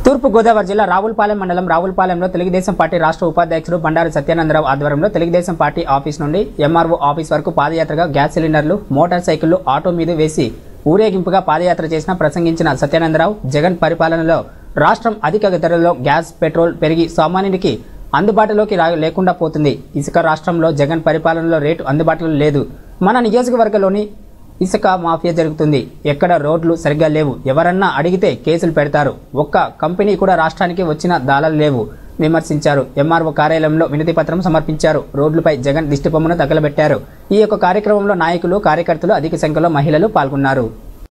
తూర్పు గోదావరి జిల్లా రావులపాలెం మండలం రావులపాలెంలో తెలుగుదేశం పార్టీ రాష్ట్ర ఉపాధ్యక్షుడు బండారు సత్యానందరావు ఆధ్వర్యంలో తెలుగుదేశం పార్టీ ఆఫీస్ నుండి ఎంఆర్ఓ ఆఫీస్ వరకు పాదయాత్రగా గ్యాస్ సిలిండర్లు మోటార్ సైకిళ్లు ఆటో మీద వేసి ఊరేగింపుగా పాదయాత్ర చేసిన ప్రసంగించిన సత్యానందరావు జగన్ పరిపాలనలో రాష్ట్రం అధిక ధరల్లో గ్యాస్ పెట్రోల్ పెరిగి సామాన్యుడికి అందుబాటులోకి రా లేకుండా పోతుంది ఇసుక రాష్ట్రంలో జగన్ పరిపాలనలో రేటు అందుబాటులో లేదు మన నియోజకవర్గంలోని ఇసుక మాఫియా జరుగుతుంది ఎక్కడ రోడ్లు సరిగ్గా లేవు ఎవరన్నా అడిగితే కేసులు పెడతారు ఒక్క కంపెనీ కూడా రాష్ట్రానికి వచ్చిన దాళాలు లేవు విమర్శించారు ఎంఆర్ఓ కార్యాలయంలో వినతి పత్రం సమర్పించారు రోడ్లపై జగన్ దిష్టిబొమ్మను తగలబెట్టారు ఈ యొక్క కార్యక్రమంలో నాయకులు కార్యకర్తలు అధిక సంఖ్యలో మహిళలు పాల్గొన్నారు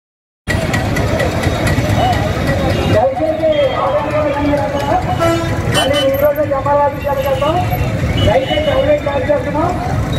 మళ్ళీ ఈ రోజు జమాలాజీ జరగడం దయచేసి హైలైట్ కాల్ చేస్తున్నాం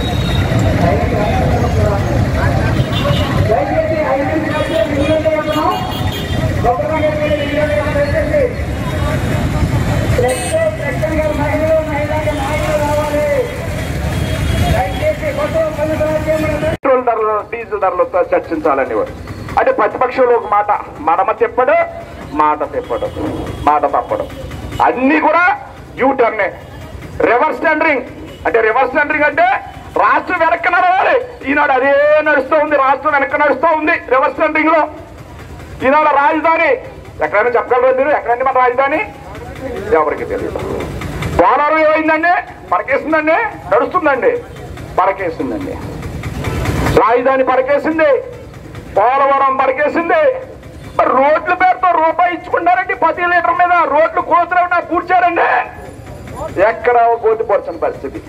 దయచేసి హైలైట్ కాల్ చేసి వీడియో చేస్తున్నాం గొప్పగా వీడియో దయచేసి ప్రెస్ ప్రెసిడెంట్ గారు మహిళలు మహిళా నాయకులు రావాలి దయచేసి కొత్త పెట్రోల్ ధరలు డీజిల్ ధరలతో చర్చించాలని వాడు అంటే ప్రతిపక్షంలో ఒక మాట మనమ చెప్పడు మాట చెప్పడు మాట తప్పడు అన్ని కూడా యూ టర్నే రివర్స్ టెండరింగ్ అంటే రివర్స్ టెండరింగ్ అంటే రాష్ట్రం వెనక్కి నడవాలి ఈనాడు అదే నడుస్తూ ఉంది రాష్ట్రం వెనక్కి నడుస్తూ ఉంది రివర్స్ టెండరింగ్ లో ఈనాడు రాజధాని ఎక్కడైనా చెప్పగలరు మీరు ఎక్కడండి మన రాజధాని ఎవరికి తెలియదు పోలవరం ఏమైందండి పరకేసిందండి నడుస్తుందండి పరకేసిందండి రాజధాని పరకేసింది పోలవరం పరకేసింది మరి రోడ్ల పేరుతో రూపాయి ఇచ్చుకున్నారండి పది లీటర్ మీద రోడ్లు కోతులు కూర్చారండి ఎక్కడ గోతిపరచని పరిస్థితి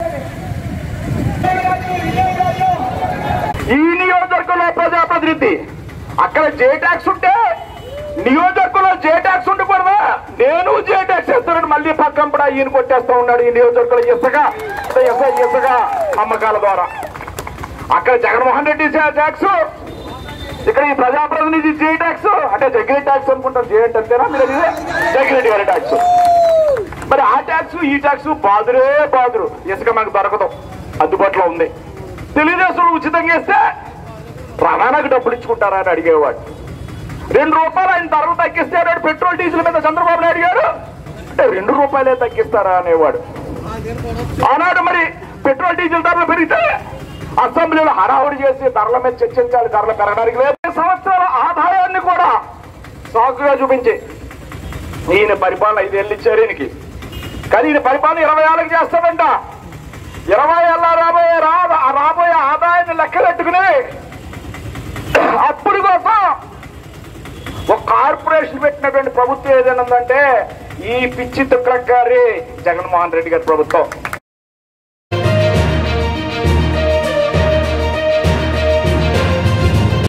ఈ నియోజకవర్గంలో ప్రజాప్రతినిధి అక్కడ జే ట్యాక్స్ ఉంటే నియోజకవర్గంలో జే ట్యాక్స్ ఉండకూడదా నేను జే ట్యాక్స్ వేస్తానని మళ్ళీ పక్కన కూడా ఈయన కొట్టేస్తా ఉన్నాడు ఈ నియోజకవర్గంలో ఇసుక ఇసుక ఇసుక అమ్మకాల ద్వారా అక్కడ జగన్మోహన్ రెడ్డి ట్యాక్స్ ఇక్కడ ఈ ప్రజాప్రతినిధి జే ట్యాక్స్ అంటే జగ్గిరెడ్డి ట్యాక్స్ అనుకుంటారు జే అంటే అంతేనా మీరు అనేది జగ్గిరెడ్డి గారి ట్యాక్స్ మరి ఆ ట్యాక్స్ ఈ ట్యాక్స్ బాదురే బాదురు ఇసుక మనకు దొరకదు అందుబాటులో ఉంది తెలుగుదేశం ఉచితంగా ఇస్తే రవాణాకు డబ్బులు ఇచ్చుకుంటారా అని అడిగేవాడు రెండు రూపాయలు ఆయన ధరలు తగ్గిస్తే అన్నాడు పెట్రోల్ డీజిల్ మీద చంద్రబాబు నాయుడు గారు అంటే రెండు రూపాయలే తగ్గిస్తారా అనేవాడు ఆనాడు మరి పెట్రోల్ డీజిల్ ధరలు పెరిగితే అసెంబ్లీలో హడావుడి చేసి ధరల మీద చర్చించాలి ధరలు పెరగడానికి లేదు సంవత్సరాల ఆదాయాన్ని కూడా సాకుగా చూపించి ఈయన పరిపాలన ఐదేళ్ళు ఇచ్చారు ఈయనకి కానీ ఈయన పరిపాలన ఇరవై ఏళ్ళకి చేస్తాడంట ఇరవై ఏళ్ళ రాబోయే రా రాబోయే ఆదాయాన్ని లెక్కలెట్టుకుని అప్పుడు కోసం ఒక కార్పొరేషన్ పెట్టినటువంటి ప్రభుత్వం ఏదైనా ఉందంటే ఈ పిచ్చి తుక్రక్ గారి జగన్మోహన్ రెడ్డి గారి ప్రభుత్వం